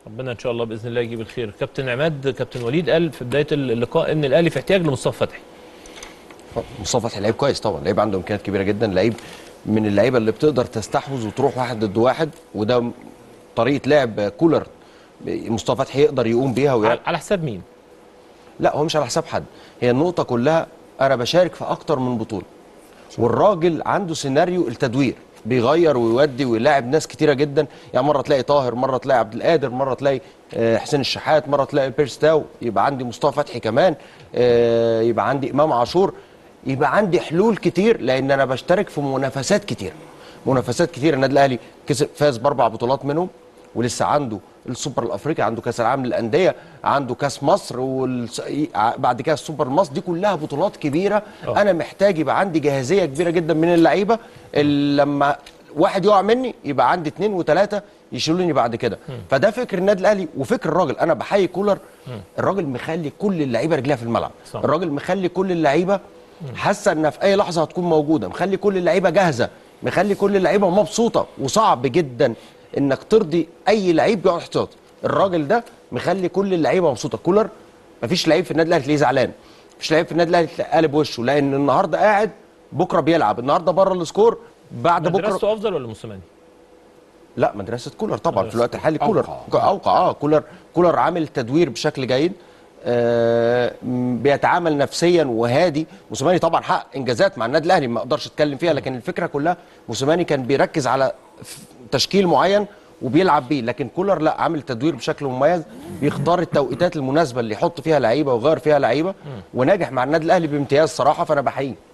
ربنا ان شاء الله باذن الله يجيب الخير كابتن عماد كابتن وليد قال في بدايه اللقاء ان الاهلي في احتياج لمصطفى فتحي مصطفى فتحي لعيب كويس طبعا لعيب عنده امكانيات كبيره جدا لعيب من اللعيبه اللي بتقدر تستحوذ وتروح واحد ضد واحد وده طريقه لعب كولر مصطفى فتحي يقدر يقوم بيها ويلعب. على حساب مين لا هو مش على حساب حد هي النقطه كلها انا بشارك في اكتر من بطوله والراجل عنده سيناريو التدوير بيغير ويودي ويلاعب ناس كتيره جدا يعني مره تلاقي طاهر مره تلاقي عبد القادر مره تلاقي آه، حسين الشحات مره تلاقي بيرس تاو يبقى عندي مصطفى فتحي كمان آه، يبقى عندي امام عاشور يبقى عندي حلول كتير لان انا بشترك في منافسات كتير منافسات كتير النادي الاهلي كسب فاز باربع بطولات منهم ولسه عنده السوبر الافريقي عنده كاس العالم للانديه عنده كاس مصر وبعد كده السوبر المصر دي كلها بطولات كبيره أوه. انا محتاج يبقى عندي جاهزيه كبيره جدا من اللعيبه اللي لما واحد يقع مني يبقى عندي اثنين وثلاثه يشيلوني بعد كده فده فكر النادي الاهلي وفكر الراجل انا بحيي كولر الراجل مخلي كل اللعيبه رجليها في الملعب صح. الراجل مخلي كل اللعيبه حاسه انها في اي لحظه هتكون موجوده مخلي كل اللعيبه جاهزه مخلي كل اللعيبه مبسوطه وصعب جدا انك ترضي اي لعيب بيقعد احتياطي الراجل ده مخلي كل اللعيبه مبسوطه كولر مفيش لعيب في النادي الاهلي تلاقيه زعلان مفيش لعيب في النادي الاهلي تلاقيه قالب وشه لان النهارده قاعد بكره بيلعب النهارده بره السكور بعد بكره مدرسته افضل ولا موسيماني لا مدرسه كولر طبعا في مدرسة الوقت الحالي كولر أوقع. اوقع اه كولر كولر عامل تدوير بشكل جيد آه م- بيتعامل نفسيا وهادي موسيماني طبعا حقق انجازات مع النادي الاهلي ما اقدرش اتكلم فيها لكن الفكره كلها موسيماني كان بيركز على ف- تشكيل معين وبيلعب بيه لكن كولر لا عامل تدوير بشكل مميز بيختار التوقيتات المناسبه اللي يحط فيها لعيبه ويغير فيها لعيبه وناجح مع النادي الاهلي بامتياز صراحه فانا بحييه